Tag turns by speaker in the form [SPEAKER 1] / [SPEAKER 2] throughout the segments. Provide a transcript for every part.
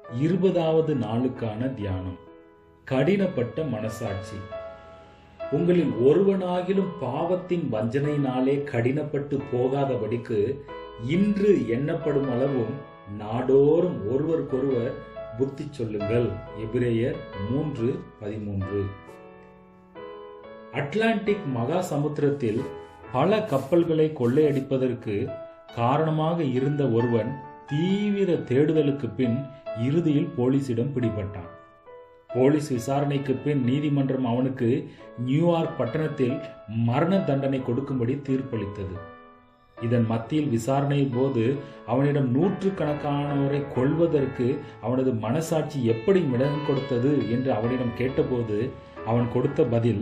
[SPEAKER 1] இருபதாவது நாளுக்கான தியானம் கடினப்பட்ட மனசாட்சி உங்களில் ஒருவனாகிலும் பாவத்தின் வஞ்சனையினாலே கடினப்பட்டு போகாதபடிக்கு இன்று எண்ணப்படும் அளவும் நாடோறும் ஒருவருக்கொருவர் புத்தி சொல்லுங்கள் எபிரேயர் மூன்று பதிமூன்று அட்லாண்டிக் மகா சமுத்திரத்தில் பல கப்பல்களை கொள்ளையடிப்பதற்கு காரணமாக இருந்த ஒருவன் தீவிர தேடுதலுக்கு பின் இறுதியில் போலீசிடம் பிடிபட்டான் போலீஸ் விசாரணைக்கு பின் நீதிமன்றம் அவனுக்கு நியூயார்க் பட்டணத்தில் மரண தண்டனை கொடுக்கும்படி தீர்ப்பளித்தது இதன் மத்தியில் விசாரணையின் போது அவனிடம் நூற்றுக்கணக்கானவரை கொள்வதற்கு அவனது மனசாட்சி எப்படி இடம் கொடுத்தது என்று அவனிடம் கேட்டபோது அவன் கொடுத்த பதில்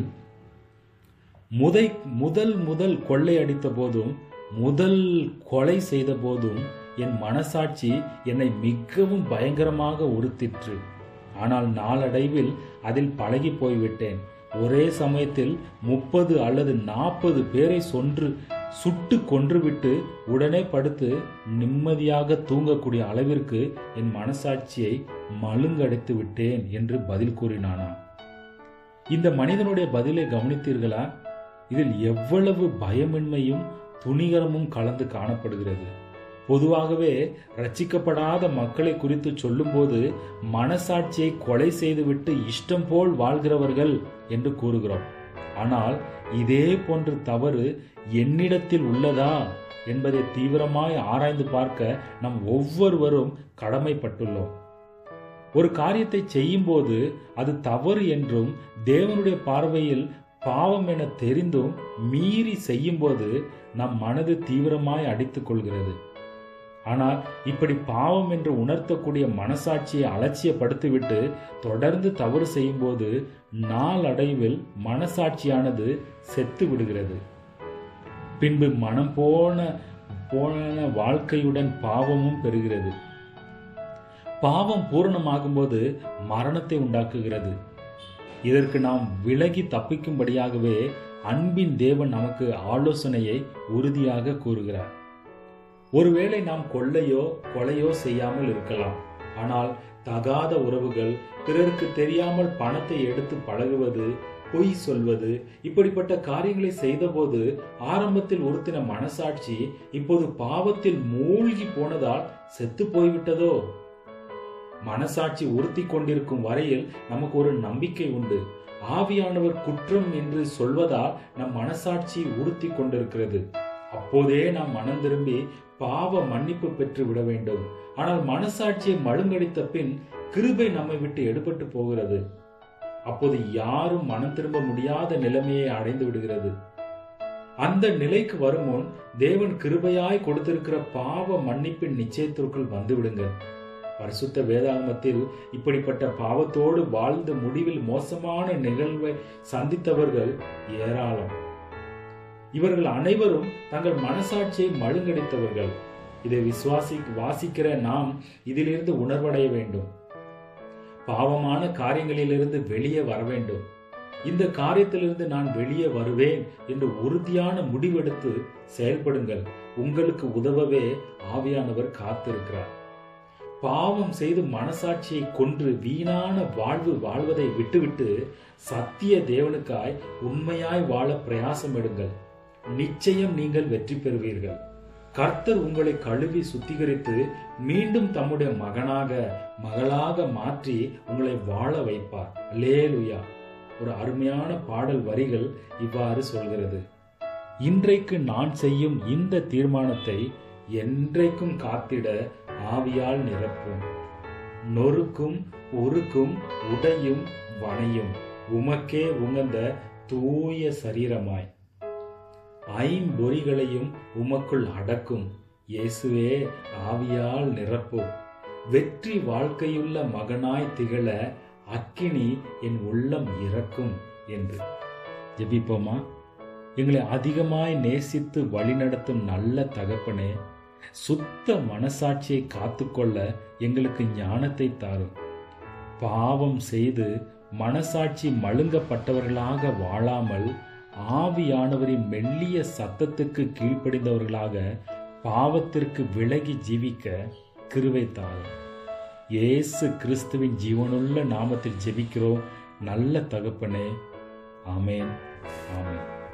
[SPEAKER 1] முதை முதல் முதல் கொள்ளையடித்த போதும் முதல் கொலை செய்த போதும் என் மனசாட்சி என்னை மிகவும் பயங்கரமாக உறுத்திற்று ஆனால் நாளடைவில் அதில் பழகி போய்விட்டேன் ஒரே சமயத்தில் முப்பது அல்லது நாற்பது பேரை சொன்று சுட்டு கொன்றுவிட்டு உடனே படுத்து நிம்மதியாக தூங்கக்கூடிய அளவிற்கு என் மனசாட்சியை மழுங்கடைத்து விட்டேன் என்று பதில் கூறினானாம் இந்த மனிதனுடைய பதிலை கவனித்தீர்களா இதில் எவ்வளவு பயமின்மையும் துணிகரமும் கலந்து காணப்படுகிறது பொதுவாகவே ரச்சிக்கப்படாத மக்களை குறித்து சொல்லும்போது மனசாட்சியை கொலை செய்துவிட்டு இஷ்டம் போல் வாழ்கிறவர்கள் என்று கூறுகிறோம் ஆனால் இதே போன்ற தவறு என்னிடத்தில் உள்ளதா என்பதை தீவிரமாய் ஆராய்ந்து பார்க்க நம் ஒவ்வொருவரும் கடமைப்பட்டுள்ளோம் ஒரு காரியத்தை செய்யும்போது அது தவறு என்றும் தேவனுடைய பார்வையில் பாவம் என தெரிந்தும் மீறி செய்யும்போது நம் மனது தீவிரமாய் அடித்துக் கொள்கிறது ஆனால் இப்படி பாவம் என்று உணர்த்தக்கூடிய மனசாட்சியை அலட்சியப்படுத்திவிட்டு தொடர்ந்து தவறு செய்யும்போது நாளடைவில் மனசாட்சியானது செத்து விடுகிறது பின்பு மனம் போன போன வாழ்க்கையுடன் பாவமும் பெறுகிறது பாவம் பூரணமாகும்போது மரணத்தை உண்டாக்குகிறது இதற்கு நாம் விலகி தப்பிக்கும்படியாகவே அன்பின் தேவன் நமக்கு ஆலோசனையை உறுதியாக கூறுகிறார் ஒருவேளை நாம் கொள்ளையோ கொலையோ செய்யாமல் இருக்கலாம் ஆனால் தகாத உறவுகள் பிறருக்கு தெரியாமல் பணத்தை எடுத்து பழகுவது பொய் சொல்வது இப்படிப்பட்ட காரியங்களை செய்தபோது ஆரம்பத்தில் உறுத்தின மனசாட்சி இப்போது பாவத்தில் மூழ்கி போனதால் செத்து போய்விட்டதோ மனசாட்சி உறுத்தி கொண்டிருக்கும் வரையில் நமக்கு ஒரு நம்பிக்கை உண்டு ஆவியானவர் குற்றம் என்று சொல்வதால் நம் மனசாட்சி உறுத்தி கொண்டிருக்கிறது அப்போதே நாம் மனம் திரும்பி பாவ மன்னிப்பு பெற்று விட வேண்டும் ஆனால் மனசாட்சியை மழுங்கடித்த பின் கிருபை நம்மை விட்டு எடுபட்டு போகிறது அப்போது யாரும் மனம் திரும்ப முடியாத நிலைமையை அடைந்து விடுகிறது அந்த நிலைக்கு வரும் முன் தேவன் கிருபையாய் கொடுத்திருக்கிற பாவ மன்னிப்பின் நிச்சயத்திற்குள் வந்து விடுங்கள் பரிசுத்த வேதாகமத்தில் இப்படிப்பட்ட பாவத்தோடு வாழ்ந்து முடிவில் மோசமான நிகழ்வை சந்தித்தவர்கள் ஏராளம் இவர்கள் அனைவரும் தங்கள் மனசாட்சியை மழுங்கடித்தவர்கள் இதை விசுவாசி வாசிக்கிற நாம் இதிலிருந்து உணர்வடைய வேண்டும் பாவமான காரியங்களிலிருந்து வெளியே வர வேண்டும் இந்த காரியத்திலிருந்து நான் வெளியே வருவேன் என்று உறுதியான முடிவெடுத்து செயல்படுங்கள் உங்களுக்கு உதவவே ஆவியானவர் காத்திருக்கிறார் பாவம் செய்து மனசாட்சியை கொன்று வீணான வாழ்வு வாழ்வதை விட்டுவிட்டு சத்திய தேவனுக்காய் உண்மையாய் வாழ பிரயாசம் எடுங்கள் நிச்சயம் நீங்கள் வெற்றி பெறுவீர்கள் கர்த்தர் உங்களை கழுவி சுத்திகரித்து மீண்டும் தம்முடைய மகனாக மகளாக மாற்றி உங்களை வாழ வைப்பார் லேலுயா ஒரு அருமையான பாடல் வரிகள் இவ்வாறு சொல்கிறது இன்றைக்கு நான் செய்யும் இந்த தீர்மானத்தை என்றைக்கும் காத்திட ஆவியால் நிரப்பும் நொறுக்கும் உருக்கும் உடையும் வனையும் உமக்கே உகந்த தூய சரீரமாய் ஐம்பொறிகளையும் உமக்குள் அடக்கும் இயேசுவே ஆவியால் நிரப்பும் வெற்றி வாழ்க்கையுள்ள மகனாய் திகழ அக்கினி என் உள்ளம் இறக்கும் என்று ஜெபிப்போமா எங்களை அதிகமாய் நேசித்து வழிநடத்தும் நல்ல தகப்பனே சுத்த மனசாட்சியை காத்துக்கொள்ள எங்களுக்கு ஞானத்தை தாரும் பாவம் செய்து மனசாட்சி மழுங்கப்பட்டவர்களாக வாழாமல் ஆவியானவரின் மெல்லிய சத்தத்துக்கு கீழ்ப்படிந்தவர்களாக பாவத்திற்கு விலகி ஜீவிக்க கிருவை தாரும் இயேசு கிறிஸ்துவின் ஜீவனுள்ள நாமத்தில் ஜெபிக்கிறோம் நல்ல தகப்பனே ஆமேன் ஆமேன்